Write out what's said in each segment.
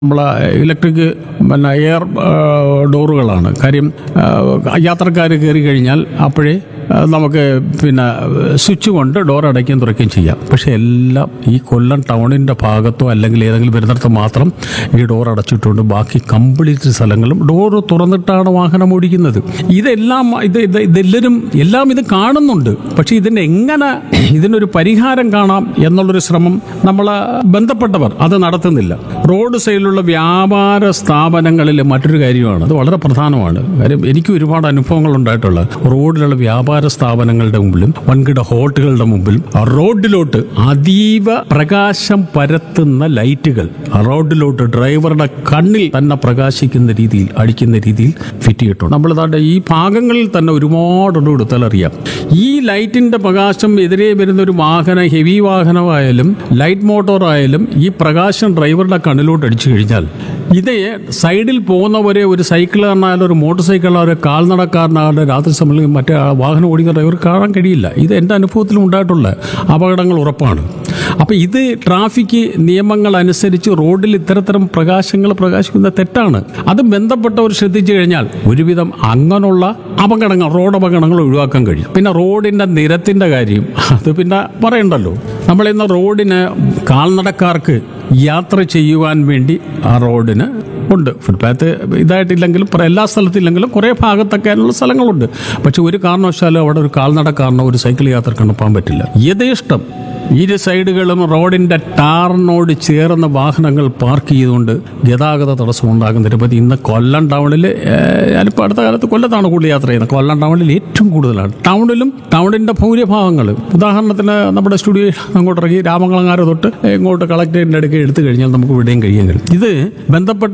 നമ്മളെ ഇലക്ട്രിക് പിന്നെ എയർ ഡോറുകളാണ് കാര്യം യാത്രക്കാർ കയറി കഴിഞ്ഞാൽ അപ്പോഴേ ആ, നമുക്ക് പിന്നെ സ്വിച്ച് കൊണ്ട് ഡോർ അടയ്ക്കുകയും തുറക്കുകയും ചെയ്യാം പക്ഷേ എല്ലാം ഈ കൊല്ലം ടൗണിൻ്റെ ഭാഗത്തോ അല്ലെങ്കിൽ ഏതെങ്കിലും വരുന്നിടത്ത് മാത്രം ഈ ഡോർ അടച്ചിട്ടുണ്ട് ബാക്കി കംപ്ലീറ്റ് സ്ഥലങ്ങളും ഡോർ തുറന്നിട്ടാണ് വാഹനം ഓടിക്കുന്നത് ഇതെല്ലാം ഇത് ഇത് ഇതെല്ലാവരും എല്ലാം ഇത് കാണുന്നുണ്ട് പക്ഷേ ഇതിന് എങ്ങനെ ഇതിനൊരു പരിഹാരം കാണാം എന്നുള്ളൊരു ശ്രമം നമ്മൾ ബന്ധപ്പെട്ടവർ അത് നടത്തുന്നില്ല റോഡ് സൈഡിലുള്ള വ്യാപാര സ്ഥാപനങ്ങളിൽ മറ്റൊരു കാര്യമാണ് അത് വളരെ പ്രധാനമാണ് കാര്യം എനിക്ക് ഒരുപാട് അനുഭവങ്ങൾ ഉണ്ടായിട്ടുള്ള റോഡിലുള്ള വ്യാപാര സ്ഥാപനങ്ങളുടെ മുമ്പിലും വൻകിട ഹോട്ടലുകളുടെ മുമ്പിലും ആ റോഡിലോട്ട് അതീവ പ്രകാശം പരത്തുന്ന ലൈറ്റുകൾ ആ റോഡിലോട്ട് ഡ്രൈവറുടെ കണ്ണിൽ തന്നെ പ്രകാശിക്കുന്ന രീതിയിൽ അടിക്കുന്ന രീതിയിൽ ഫിറ്റ് ചെയ്തിട്ടുണ്ട് നമ്മൾ ദാണ്ടെ ഈ ഭാഗങ്ങളിൽ തന്നെ ഒരുപാട് എടുത്താൽ അറിയാം ഈ ലൈറ്റിന്റെ പ്രകാശം എതിരെ വരുന്ന ഒരു വാഹനം ഹെവി വാഹനമായാലും ലൈറ്റ് മോട്ടോർ ആയാലും ഈ പ്രകാശം ഡ്രൈവറുടെ കണ്ണിലോട്ട് അടിച്ചു കഴിഞ്ഞാൽ ഇതേ സൈഡിൽ പോകുന്നവരെ ഒരു സൈക്കിളുകാരനായാലും ഒരു മോട്ടോർ സൈക്കിളായാലും കാൽനടക്കാരനായാലും രാത്രി സമയങ്ങളിൽ മറ്റേ ആ വാഹനം ഓടിക്കുന്ന ഡ്രൈവർ കാണാൻ കഴിയില്ല ഇത് എൻ്റെ അനുഭവത്തിലും ഉണ്ടായിട്ടുള്ള അപകടങ്ങൾ ഉറപ്പാണ് അപ്പം ഇത് ട്രാഫിക് നിയമങ്ങൾ അനുസരിച്ച് റോഡിൽ ഇത്തരത്തരം പ്രകാശങ്ങൾ പ്രകാശിക്കുന്നത് തെറ്റാണ് അത് ബന്ധപ്പെട്ടവർ ശ്രദ്ധിച്ചു കഴിഞ്ഞാൽ ഒരുവിധം അങ്ങനെയുള്ള അപകടങ്ങൾ റോഡ് അപകടങ്ങൾ ഒഴിവാക്കാൻ കഴിയും പിന്നെ റോഡിൻ്റെ നിരത്തിൻ്റെ കാര്യം അത് പിന്നെ പറയണ്ടല്ലോ നമ്മളിന്ന് റോഡിന് കാൽനടക്കാർക്ക് യാത്ര ചെയ്യുവാൻ വേണ്ടി ആ റോഡിന് ഉണ്ട് ഫുട്പാത്ത് ഇതായിട്ടില്ലെങ്കിലും പ്ര- എല്ലാ സ്ഥലത്തില്ലെങ്കിലും കുറേ ഭാഗത്തൊക്കെ അതിനുള്ള സ്ഥലങ്ങളുണ്ട് പക്ഷെ ഒരു കാരണവശാലും അവിടെ ഒരു കാൽനടക്കാരനോ ഒരു സൈക്കിൾ യാത്രക്കാരനോ പോകാൻ പറ്റില്ല യഥേഷ്ടം ഇരു സൈഡുകളും റോഡിന്റെ ടാറിനോട് ചേർന്ന വാഹനങ്ങൾ പാർക്ക് ചെയ്തുകൊണ്ട് ഗതാഗത തടസ്സം ഉണ്ടാകുന്ന നിരവധി ഇന്ന് കൊല്ലം ടൗണിൽ ഞാനിപ്പോൾ അടുത്ത കാലത്ത് കൊല്ലത്താണ് കൂടുതൽ യാത്ര ചെയ്യുന്നത് കൊല്ലം ടൗണിൽ ഏറ്റവും കൂടുതലാണ് ടൗണിലും ടൗണിന്റെ ഭൂരിഭാഗങ്ങൾ ഉദാഹരണത്തിന് നമ്മുടെ സ്റ്റുഡിയോ അങ്ങോട്ട് ഇറങ്ങി രാമങ്ങളങ്ങാര തൊട്ട് ഇങ്ങോട്ട് കളക്ടറേറ്റിന്റെ അടുക്ക് എടുത്തു കഴിഞ്ഞാൽ നമുക്ക് ഇവിടെയും കഴിയാൻ കഴിയും ഇത് ബന്ധപ്പെട്ട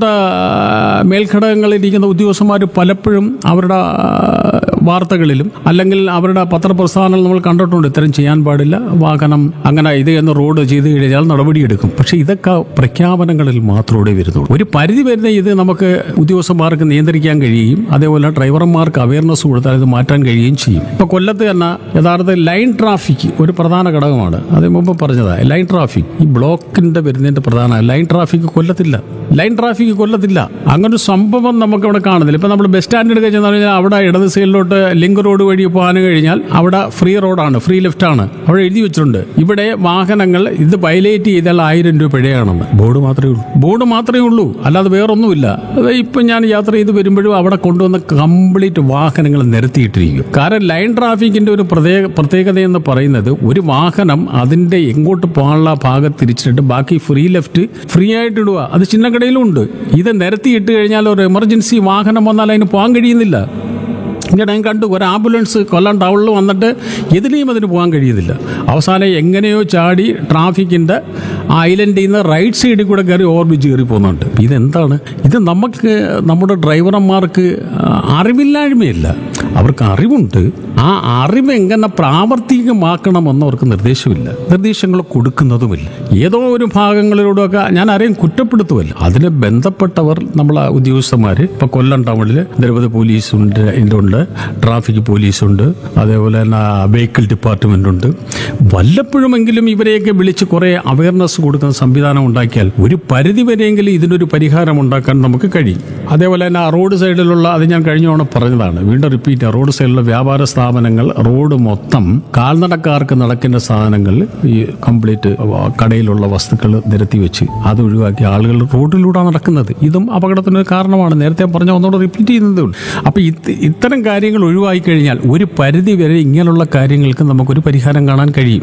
ആ, മേൽഘടകങ്ങളിൽ ഇരിക്കുന്ന ഉദ്യോഗസ്ഥന്മാർ പലപ്പോഴും അവരുടെ ആ, വാർത്തകളിലും അല്ലെങ്കിൽ അവരുടെ പത്രപ്രസ്ഥാനങ്ങൾ നമ്മൾ കണ്ടിട്ടുണ്ട് ഇത്തരം ചെയ്യാൻ പാടില്ല വാഹനം അങ്ങനെ ഇത് എന്ന് റോഡ് ചെയ്ത് കഴിഞ്ഞാൽ നടപടിയെടുക്കും പക്ഷേ ഇതൊക്കെ പ്രഖ്യാപനങ്ങളിൽ മാത്രമേ വരുന്നുള്ളൂ ഒരു പരിധി വരുന്ന ഇത് നമുക്ക് ഉദ്യോഗസ്ഥന്മാർക്ക് നിയന്ത്രിക്കാൻ കഴിയുകയും അതേപോലെ ഡ്രൈവർമാർക്ക് അവയർനെസ് കൊടുത്താൽ ഇത് മാറ്റാൻ കഴിയുകയും ചെയ്യും ഇപ്പൊ കൊല്ലത്ത് തന്നെ യഥാർത്ഥ ലൈൻ ട്രാഫിക് ഒരു പ്രധാന ഘടകമാണ് അത് മുമ്പ് പറഞ്ഞതാണ് ലൈൻ ട്രാഫിക് ഈ ബ്ലോക്കിന്റെ വരുന്നതിന്റെ പ്രധാന ലൈൻ ട്രാഫിക് കൊല്ലത്തില്ല ലൈൻ ട്രാഫിക് കൊല്ലത്തില്ല അങ്ങനെ ഒരു സംഭവം നമുക്ക് അവിടെ കാണുന്നില്ല ഇപ്പൊ നമ്മൾ ബസ് സ്റ്റാൻഡ് എടുക്കുക ചെന്ന് കഴിഞ്ഞാൽ അവിടെ ഇടത് സൈഡിലോട്ട് ലിങ്ക് റോഡ് വഴി പോകാൻ കഴിഞ്ഞാൽ അവിടെ ഫ്രീ റോഡാണ് ഫ്രീ ലെഫ്റ്റ് ആണ് അവിടെ എഴുതി വെച്ചിട്ടുണ്ട് ഇവിടെ വാഹനങ്ങൾ ഇത് വയലേറ്റ് ചെയ്താൽ ആയിരം രൂപ പിഴയാണെന്ന് ബോർഡ് മാത്രമേ ഉള്ളൂ ബോർഡ് മാത്രമേ ഉള്ളൂ അല്ലാതെ വേറൊന്നുമില്ല അത് ഇപ്പം ഞാൻ യാത്ര ചെയ്ത് വരുമ്പോഴും അവിടെ കൊണ്ടുവന്ന കംപ്ലീറ്റ് വാഹനങ്ങൾ നിരത്തിയിട്ടിരിക്കും കാരണം ലൈൻ ട്രാഫിക്കിന്റെ ഒരു പ്രത്യേക പ്രത്യേകത എന്ന് പറയുന്നത് ഒരു വാഹനം അതിന്റെ എങ്ങോട്ട് പോകാനുള്ള ഭാഗം തിരിച്ചിട്ട് ബാക്കി ഫ്രീ ലെഫ്റ്റ് ഫ്രീ ആയിട്ട് ഇടുക അത് ചിന്നക്കടയിലും ഉണ്ട് ഇത് നിരത്തിയിട്ട് കഴിഞ്ഞാൽ ഒരു എമർജൻസി വാഹനം വന്നാൽ അതിന് പോകാൻ കഴിയുന്നില്ല ഇങ്ങനെ ഞാൻ കണ്ടു ഒരു ആംബുലൻസ് കൊല്ലം ടൗണിൽ വന്നിട്ട് എതിലെയും അതിന് പോകാൻ കഴിയുന്നില്ല അവസാനം എങ്ങനെയോ ചാടി ട്രാഫിക്കിൻ്റെ ഐലൻഡിൽ നിന്ന് റൈറ്റ് സൈഡിൽ കൂടെ കയറി ഓവർബ്രിഡ്ജ് കയറി പോകുന്നുണ്ട് ഇതെന്താണ് ഇത് നമുക്ക് നമ്മുടെ ഡ്രൈവർമാർക്ക് അറിവില്ലായ്മയല്ല അവർക്ക് അറിവുണ്ട് ആ അറിവ് എങ്ങനെ പ്രാവർത്തികമാക്കണമെന്ന് അവർക്ക് നിർദ്ദേശമില്ല നിർദ്ദേശങ്ങൾ കൊടുക്കുന്നതുമില്ല ഏതോ ഒരു ഭാഗങ്ങളിലൂടെയൊക്കെ ഞാൻ ആരെയും കുറ്റപ്പെടുത്തുമല്ല അതിന് ബന്ധപ്പെട്ടവർ നമ്മളെ ഉദ്യോഗസ്ഥന്മാർ ഇപ്പൊ കൊല്ലം ടൗണിൽ നിരവധി പോലീസ് ഉണ്ട് ഇതിൻ്റെ ഉണ്ട് ട്രാഫിക് പോലീസുണ്ട് അതേപോലെ തന്നെ വെഹിക്കിൾ ഡിപ്പാർട്ട്മെന്റ് ഉണ്ട് വല്ലപ്പോഴുമെങ്കിലും ഇവരെയൊക്കെ വിളിച്ച് കുറെ അവയർനെസ് കൊടുക്കുന്ന സംവിധാനം ഉണ്ടാക്കിയാൽ ഒരു പരിധി വരെയെങ്കിലും ഇതിനൊരു പരിഹാരം ഉണ്ടാക്കാൻ നമുക്ക് കഴിയും അതേപോലെ തന്നെ ആ റോഡ് സൈഡിലുള്ള അത് ഞാൻ കഴിഞ്ഞ തവണ പറഞ്ഞതാണ് വീണ്ടും റിപ്പീറ്റ് റോഡ് സൈഡിലുള്ള വ്യാപാര സ്ഥാപനങ്ങൾ റോഡ് മൊത്തം കാൽനടക്കാർക്ക് നടക്കുന്ന സാധനങ്ങൾ ഈ കംപ്ലീറ്റ് കടയിലുള്ള വസ്തുക്കൾ നിരത്തി വെച്ച് അത് ഒഴിവാക്കി ആളുകൾ റോഡിലൂടെ നടക്കുന്നത് ഇതും അപകടത്തിനൊരു കാരണമാണ് നേരത്തെ പറഞ്ഞ ഒന്നുകൂടെ റിപ്പീറ്റ് ചെയ്യുന്നതേ ഉള്ളൂ അപ്പൊ ഇത് ഇത്തരം കാര്യങ്ങൾ ഒഴിവാക്കി കഴിഞ്ഞാൽ ഒരു പരിധി വരെ ഇങ്ങനെയുള്ള കാര്യങ്ങൾക്ക് നമുക്കൊരു പരിഹാരം കാണാൻ കഴിയും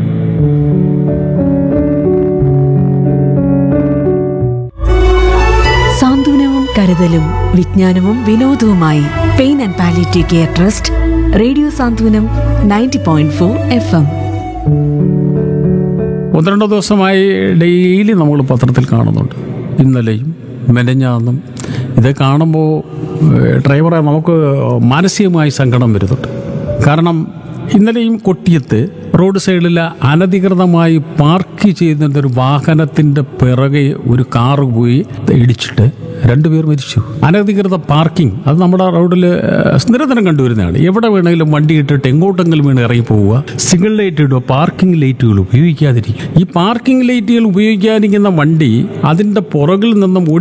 സാന്ത്വനവും കരുതലും വിജ്ഞാനവും വിനോദവുമായി pain and palliative care trust radio Santhwanam ninety point four F M ഒന്ന് രണ്ടോ ദിവസമായി ഡെയിലി നമ്മൾ പത്രത്തിൽ കാണുന്നുണ്ട് ഇന്നലെയും മെനഞ്ഞാന്നും ഇത് കാണുമ്പോൾ ഏഹ്, ഡ്രൈവറെ നമുക്ക് മാനസികമായി സങ്കടം വരുന്നുണ്ട് കാരണം ഇന്നലെയും കൊട്ടിയത്ത് റോഡ് സൈഡിൽ അനധികൃതമായി പാർക്ക് ചെയ്യുന്ന ഒരു വാഹനത്തിന്റെ പിറകെ ഒരു കാറ് പോയി ഇടിച്ചിട്ട് രണ്ടുപേർ മരിച്ചു അനധികൃത പാർക്കിംഗ് അത് നമ്മുടെ റോഡിൽ നിരന്തരം കണ്ടുവരുന്നതാണ് എവിടെ വേണമെങ്കിലും വണ്ടി ഇട്ടിട്ട് എങ്ങോട്ടെങ്കിലും വേണം ഇറങ്ങി പോവുക സിംഗിൾ ലൈറ്റ് ഇടുക പാർക്കിംഗ് ലൈറ്റുകൾ ഉപയോഗിക്കാതിരിക്കും ഈ പാർക്കിംഗ് ലൈറ്റുകൾ ഉപയോഗിക്കാതിരിക്കുന്ന വണ്ടി അതിന്റെ പുറകിൽ നിന്നും